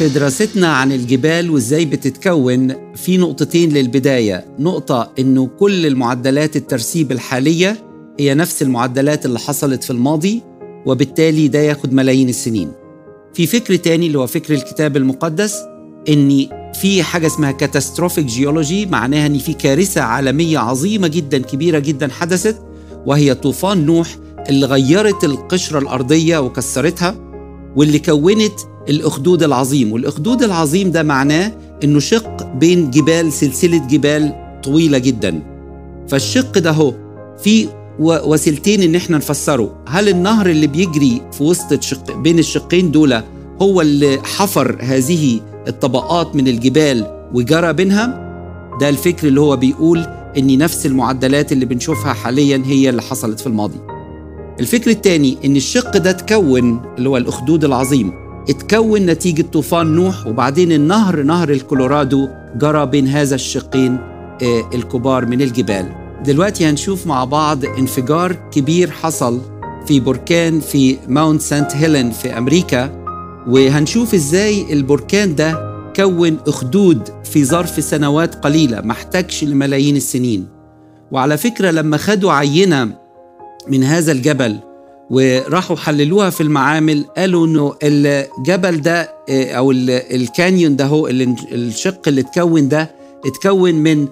في دراستنا عن الجبال وازاي بتتكون في نقطتين للبداية نقطة انه كل المعدلات الترسيب الحالية هي نفس المعدلات اللي حصلت في الماضي وبالتالي ده ياخد ملايين السنين في فكر تاني اللي هو فكر الكتاب المقدس ان في حاجة اسمها كاتاستروفيك جيولوجي معناها ان في كارثة عالمية عظيمة جدا كبيرة جدا حدثت وهي طوفان نوح اللي غيرت القشرة الأرضية وكسرتها واللي كونت الأخدود العظيم والأخدود العظيم ده معناه إنه شق بين جبال سلسلة جبال طويلة جدا فالشق ده هو في وسيلتين إن إحنا نفسره هل النهر اللي بيجري في وسط الشق بين الشقين دول هو اللي حفر هذه الطبقات من الجبال وجرى بينها ده الفكر اللي هو بيقول ان نفس المعدلات اللي بنشوفها حاليا هي اللي حصلت في الماضي الفكر الثاني ان الشق ده اتكون اللي هو الاخدود العظيم اتكون نتيجة طوفان نوح وبعدين النهر نهر الكولورادو جرى بين هذا الشقين الكبار من الجبال دلوقتي هنشوف مع بعض انفجار كبير حصل في بركان في ماونت سانت هيلين في أمريكا وهنشوف ازاي البركان ده كون أخدود في ظرف سنوات قليلة ما احتاجش لملايين السنين وعلى فكرة لما خدوا عينة من هذا الجبل وراحوا حللوها في المعامل قالوا انه الجبل ده او الكانيون ده هو الشق اللي اتكون ده اتكون من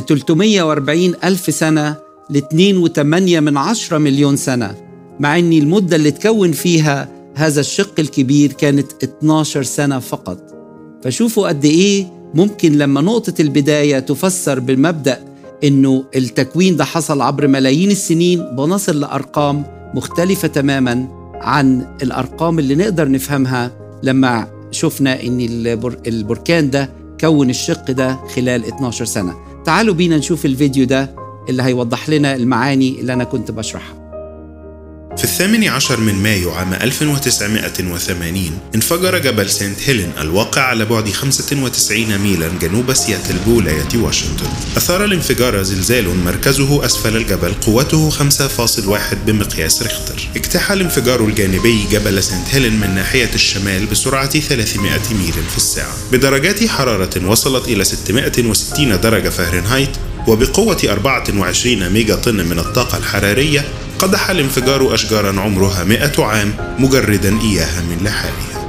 340 ألف سنة ل 2.8 من عشرة مليون سنة مع ان المدة اللي اتكون فيها هذا الشق الكبير كانت 12 سنة فقط فشوفوا قد ايه ممكن لما نقطة البداية تفسر بمبدأ انه التكوين ده حصل عبر ملايين السنين بنصل لأرقام مختلفة تماما عن الأرقام اللي نقدر نفهمها لما شفنا ان البركان ده كون الشق ده خلال 12 سنة تعالوا بينا نشوف الفيديو ده اللي هيوضح لنا المعاني اللي أنا كنت بشرحها في الثامن عشر من مايو عام 1980 انفجر جبل سانت هيلين الواقع على بعد 95 ميلا جنوب سياتل بولاية واشنطن أثار الانفجار زلزال مركزه أسفل الجبل قوته 5.1 بمقياس ريختر اجتاح الانفجار الجانبي جبل سانت هيلين من ناحية الشمال بسرعة 300 ميل في الساعة بدرجات حرارة وصلت إلى 660 درجة فahrenheit وبقوة 24 ميجا طن من الطاقة الحرارية قدح الانفجار أشجارا عمرها 100 عام مجردا إياها من لحالها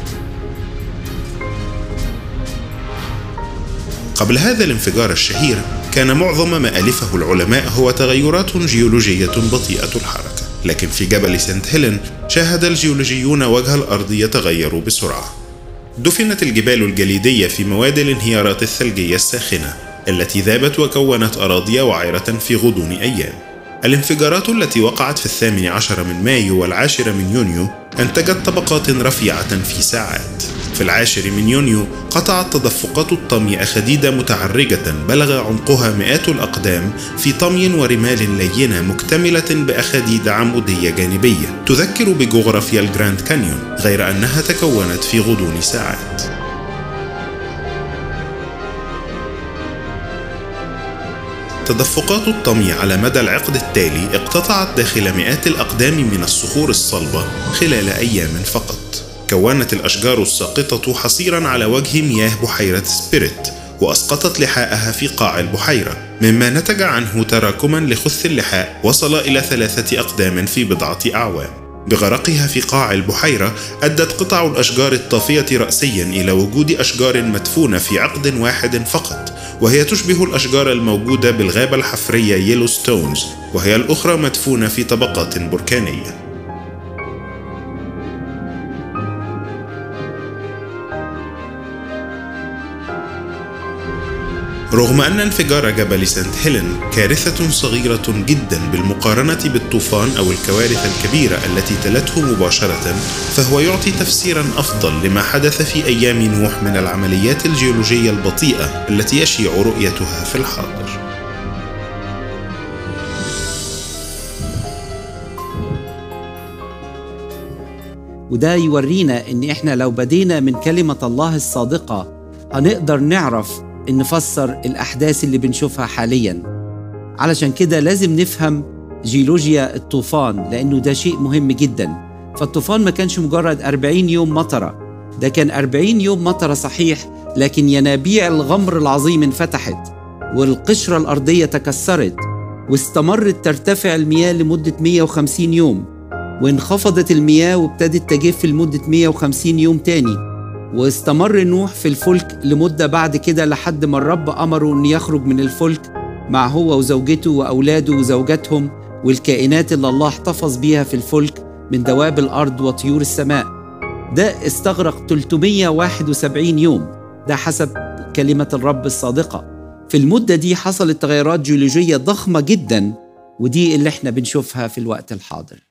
قبل هذا الانفجار الشهير كان معظم ما ألفه العلماء هو تغيرات جيولوجية بطيئة الحركة لكن في جبل سانت هيلين شاهد الجيولوجيون وجه الأرض يتغير بسرعة دفنت الجبال الجليدية في مواد الانهيارات الثلجية الساخنة التي ذابت وكونت أراضي وعرة في غضون أيام الانفجارات التي وقعت في الثامن عشر من مايو والعاشر من يونيو أنتجت طبقات رفيعة في ساعات في العاشر من يونيو قطعت تدفقات الطمي أخديد متعرجة بلغ عمقها مئات الأقدام في طمي ورمال لينة مكتملة بأخديد عمودية جانبية تذكر بجغرافيا الجراند كانيون غير أنها تكونت في غضون ساعات تدفقات الطمي على مدى العقد التالي اقتطعت داخل مئات الأقدام من الصخور الصلبة خلال أيام فقط. كونت الأشجار الساقطة حصيرا على وجه مياه بحيرة سبيريت وأسقطت لحاءها في قاع البحيرة مما نتج عنه تراكما لخث اللحاء وصل إلى ثلاثة أقدام في بضعة أعوام بغرقها في قاع البحيرة أدت قطع الأشجار الطافية رأسيا إلى وجود أشجار مدفونة في عقد واحد فقط وهي تشبه الأشجار الموجودة بالغابة الحفرية ييلو ستونز وهي الأخرى مدفونة في طبقات بركانية رغم أن انفجار جبل سانت هيلين كارثة صغيرة جدا بالمقارنة بالطوفان أو الكوارث الكبيرة التي تلته مباشرة، فهو يعطي تفسيرا أفضل لما حدث في أيام نوح من العمليات الجيولوجية البطيئة التي يشيع رؤيتها في الحاضر. وده يورينا ان احنا لو بدينا من كلمة الله الصادقة هنقدر نعرف ان نفسر الاحداث اللي بنشوفها حاليا علشان كده لازم نفهم جيولوجيا الطوفان لانه ده شيء مهم جدا فالطوفان ما كانش مجرد 40 يوم مطره ده كان أربعين يوم مطرة صحيح لكن ينابيع الغمر العظيم انفتحت والقشرة الأرضية تكسرت واستمرت ترتفع المياه لمدة 150 يوم وانخفضت المياه وابتدت تجف لمدة 150 يوم تاني واستمر نوح في الفلك لمدة بعد كده لحد ما الرب أمره أن يخرج من الفلك مع هو وزوجته وأولاده وزوجاتهم والكائنات اللي الله احتفظ بيها في الفلك من دواب الأرض وطيور السماء ده استغرق 371 يوم ده حسب كلمة الرب الصادقة في المدة دي حصلت تغيرات جيولوجية ضخمة جدا ودي اللي احنا بنشوفها في الوقت الحاضر